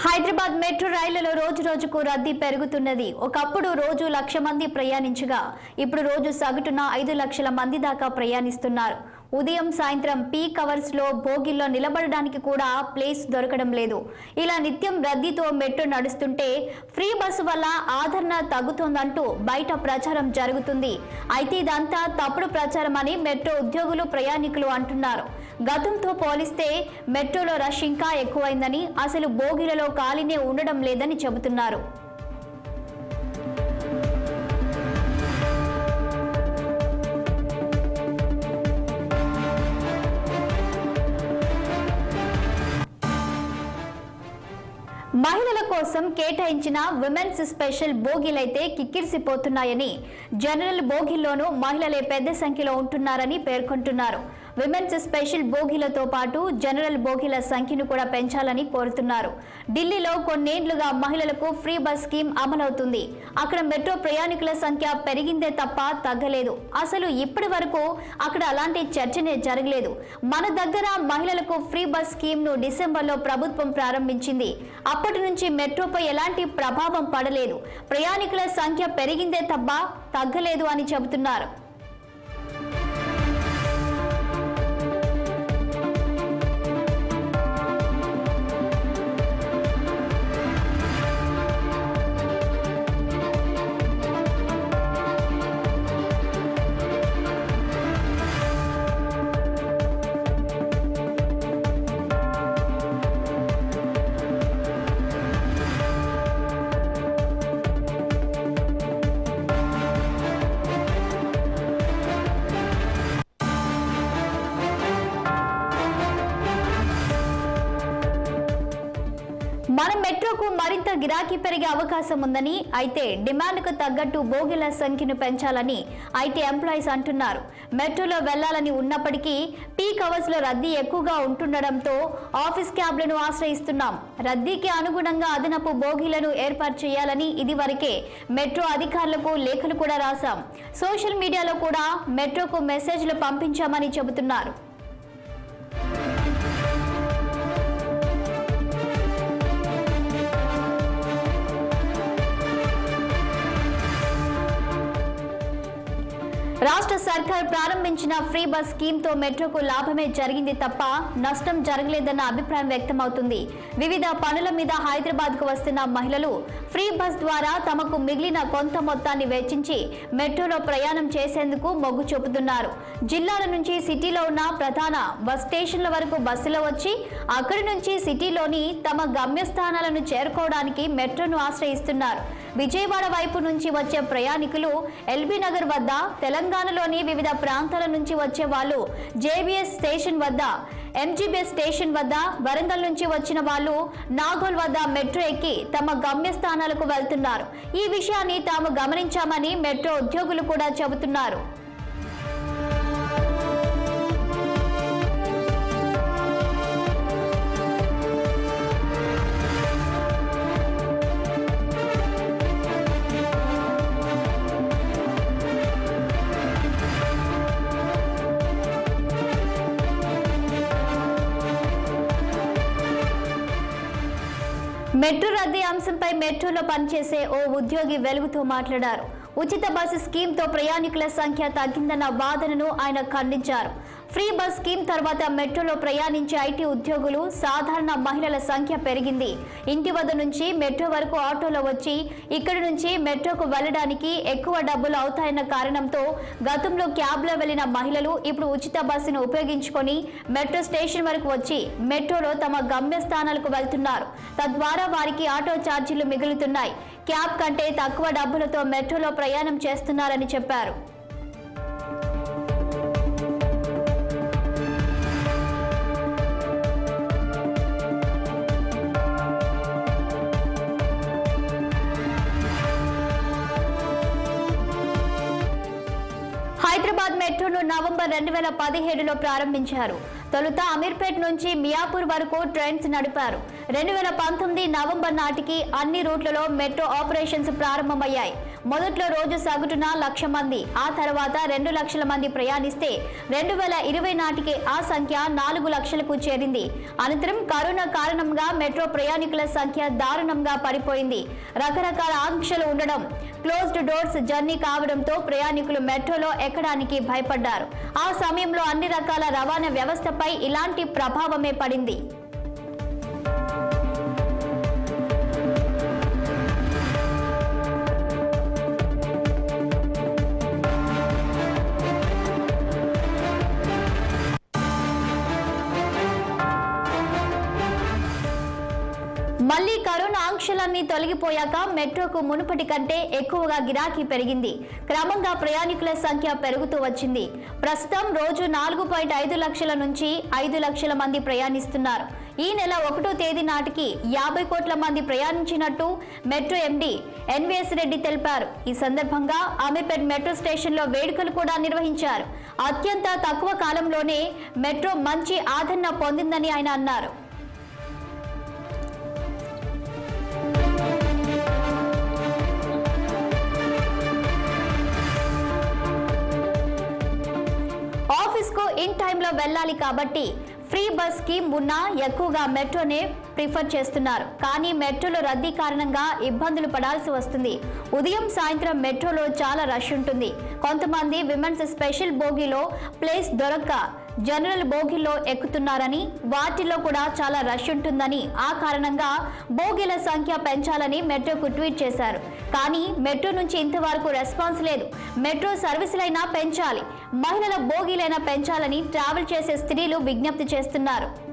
Hyderabad metro రైళ్లలో రోజు రోజుకు రద్దీ పెరుగుతున్నది ఒకప్పుడు రోజు లక్ష మంది ప్రయాణించగా ఇప్పుడు రోజు సగటున ఐదు లక్షల మంది దాకా ప్రయాణిస్తున్నారు ఉదయం సాయంత్రం పీక్ అవర్స్ లో బోగిల్లో నిలబడడానికి కూడా ప్లేస్ దొరకడం లేదు ఇలా నిత్యం రద్దీతో మెట్రో నడుస్తుంటే ఫ్రీ బస్సు వల్ల ఆదరణ తగ్గుతోందంటూ బయట ప్రచారం జరుగుతుంది అయితే ఇదంతా తప్పుడు ప్రచారం అని మెట్రో ఉద్యోగులు ప్రయాణికులు అంటున్నారు గతంతో పోలిస్తే మెట్రోలో రష్ ఇంకా ఎక్కువైందని అసలు బోగిలలో ఖాళీనే ఉండడం లేదని చెబుతున్నారు మహిళల కోసం కేటాయించిన విమెన్స్ స్పెషల్ బోగీలైతే కిక్కిరిసిపోతున్నాయని జనరల్ బోగిల్లోనూ మహిళలే పెద్ద సంఖ్యలో ఉంటున్నారని పేర్కొంటున్నారు విమెన్స్ స్పెషల్ బోగీలతో పాటు జనరల్ బోగీల సంఖ్యను కూడా పెంచాలని కోరుతున్నారు ఢిల్లీలో కొన్నేళ్లుగా మహిళలకు ఫ్రీ బస్ స్కీమ్ అమలవుతుంది అక్కడ మెట్రో ప్రయాణికుల సంఖ్య పెరిగిందే తప్ప తగ్గలేదు అసలు ఇప్పటి వరకు అక్కడ అలాంటి చర్చనే జరగలేదు మన దగ్గర మహిళలకు ఫ్రీ బస్ స్కీమ్ ను డిసెంబర్లో ప్రభుత్వం ప్రారంభించింది అప్పటి నుంచి మెట్రోపై ఎలాంటి ప్రభావం పడలేదు ప్రయాణికుల సంఖ్య పెరిగిందే తప్ప తగ్గలేదు అని చెబుతున్నారు మన మెట్రోకు మరింత గిరాకీ పెరిగే అవకాశం ఉందని అయితే డిమాండ్కు తగ్గట్టు బోగిల సంఖ్యను పెంచాలని ఐటీ ఎంప్లాయీస్ అంటున్నారు మెట్రోలో వెళ్లాలని ఉన్నప్పటికీ పీక్ అవర్స్ లో రద్దీ ఎక్కువగా ఉంటుండడంతో ఆఫీస్ క్యాబ్లను ఆశ్రయిస్తున్నాం రద్దీకి అనుగుణంగా అదనపు బోగీలను ఏర్పాటు చేయాలని ఇదివరకే మెట్రో అధికారులకు లేఖలు కూడా రాశాం సోషల్ మీడియాలో కూడా మెట్రోకు మెసేజ్లు పంపించామని చెబుతున్నారు రాష్ట్ర సర్కార్ ప్రారంభించిన ఫ్రీ బస్ స్కీమ్ తో మెట్రోకు లాభమే జరిగింది తప్ప నష్టం జరగలేదన్న అభిప్రాయం వ్యక్తమవుతుంది వివిధ పనుల మీద హైదరాబాద్ కు వస్తున్న మహిళలు ఫ్రీ బస్ ద్వారా తమకు మిగిలిన కొంత మొత్తాన్ని వెచ్చించి మెట్రోలో ప్రయాణం చేసేందుకు మొగ్గు చూపుతున్నారు జిల్లాల నుంచి సిటీలో ఉన్న ప్రధాన బస్ స్టేషన్ల వరకు బస్సులో వచ్చి అక్కడి నుంచి సిటీలోని తమ గమ్యస్థానాలను చేరుకోవడానికి మెట్రోను ఆశ్రయిస్తున్నారు విజయవాడ వైపు నుంచి వచ్చే ప్రయాణికులు ఎల్బీ నగర్ వద్ద తెలంగాణలోని వివిధ ప్రాంతాల నుంచి వచ్చే వాళ్ళు జేబీఎస్ స్టేషన్ వద్ద ఎంజీబీఎస్ స్టేషన్ వద్ద వరంగల్ నుంచి వచ్చిన వాళ్ళు నాగోల్ వద్ద మెట్రో ఎక్కి తమ గమ్యస్థానాలకు వెళ్తున్నారు ఈ విషయాన్ని తాము గమనించామని మెట్రో ఉద్యోగులు కూడా చెబుతున్నారు మెట్రో రద్దీ అంశంపై మెట్రోలో పనిచేసే ఓ ఉద్యోగి వెలుగుతో మాట్లాడారు ఉచిత బస్సు స్కీమ్ తో ప్రయాణికుల సంఖ్య తగ్గిందన్న వాదనను ఆయన ఖండించారు ఫ్రీ బస్ స్కీమ్ తర్వాత మెట్రోలో ప్రయాణించే ఐటీ ఉద్యోగులు సాధారణ మహిళల సంఖ్య పెరిగింది ఇంటి వద్ద నుంచి మెట్రో వరకు ఆటోలో వచ్చి ఇక్కడి నుంచి మెట్రోకు వెళ్లడానికి ఎక్కువ డబ్బులు అవుతాయన్న కారణంతో గతంలో క్యాబ్లో వెళ్లిన మహిళలు ఇప్పుడు ఉచిత బస్సును ఉపయోగించుకొని మెట్రో స్టేషన్ వరకు వచ్చి మెట్రోలో తమ గమ్యస్థానాలకు వెళ్తున్నారు తద్వారా వారికి ఆటో ఛార్జీలు మిగులుతున్నాయి క్యాబ్ కంటే తక్కువ డబ్బులతో మెట్రోలో ప్రయాణం చేస్తున్నారని చెప్పారు హైదరాబాద్ మెట్రోను నవంబర్ రెండు వేల పదిహేడులో ప్రారంభించారు తొలుత అమీర్పేట్ నుంచి మియాపూర్ వరకు ట్రైన్స్ నడిపారు రెండు వేల పంతొమ్మిది నవంబర్ నాటికి అన్ని రూట్లలో మెట్రో ఆపరేషన్స్ ప్రారంభమయ్యాయి మొదట్లో రోజు సగటున లక్ష మంది ఆ తర్వాత రెండు లక్షల మంది ప్రయాణిస్తే రెండు వేల ఇరవై నాటికి ఆ సంఖ్య నాలుగు లక్షలకు చేరింది అనంతరం కరోనా కారణంగా మెట్రో ప్రయాణికుల సంఖ్య దారుణంగా పడిపోయింది రకరకాల ఆంక్షలు ఉండడం క్లోజ్డ్ డోర్స్ జర్నీ కావడంతో ప్రయాణికులు మెట్రోలో ఎక్కడానికి భయపడ్డారు ఆ సమయంలో అన్ని రకాల రవాణా వ్యవస్థపై ఇలాంటి ప్రభావమే పడింది మళ్లీ కరోనా ఆంక్షలన్నీ తొలగిపోయాక మెట్రోకు మునుపటి కంటే ఎక్కువగా గిరాకీ పెరిగింది క్రమంగా ప్రయాణికుల సంఖ్య పెరుగుతూ వచ్చింది ప్రస్తుతం రోజు నాలుగు పాయింట్ ఐదు లక్షల నుంచి ఐదు లక్షల మంది ప్రయాణిస్తున్నారు ఈ నెల ఒకటో తేదీ నాటికి యాభై కోట్ల మంది ప్రయాణించినట్టు మెట్రో ఎండీ ఎన్వీఎస్ రెడ్డి తెలిపారు ఈ సందర్భంగా అమీర్పేట్ మెట్రో స్టేషన్లో వేడుకలు కూడా నిర్వహించారు అత్యంత తక్కువ కాలంలోనే మెట్రో మంచి ఆదరణ పొందిందని ఆయన అన్నారు ఆఫీస్కు ఇన్ టైంలో వెళ్ళాలి కాబట్టి ఫ్రీ బస్ స్కీమ్ ఉన్నా ఎక్కువగా మెట్రోనే ప్రిఫర్ చేస్తున్నారు కానీ మెట్రోలో రద్దీ కారణంగా ఇబ్బందులు పడాల్సి వస్తుంది ఉదయం సాయంత్రం మెట్రోలో చాలా రష్ ఉంటుంది కొంతమంది విమెన్స్ స్పెషల్ బోగిలో ప్లేస్ దొరక్క జనరల్ బోగిలో ఎక్కుతున్నారని వాటిలో కూడా చాలా రష్ ఉంటుందని ఆ కారణంగా బోగీల సంఖ్య పెంచాలని మెట్రోకు ట్వీట్ చేశారు కానీ మెట్రో నుంచి ఇంతవరకు రెస్పాన్స్ లేదు మెట్రో సర్వీసులైనా పెంచాలి మహిళల బోగీలైనా పెంచాలని ట్రావెల్ చేసే స్త్రీలు విజ్ఞప్తి చేస్తున్నారు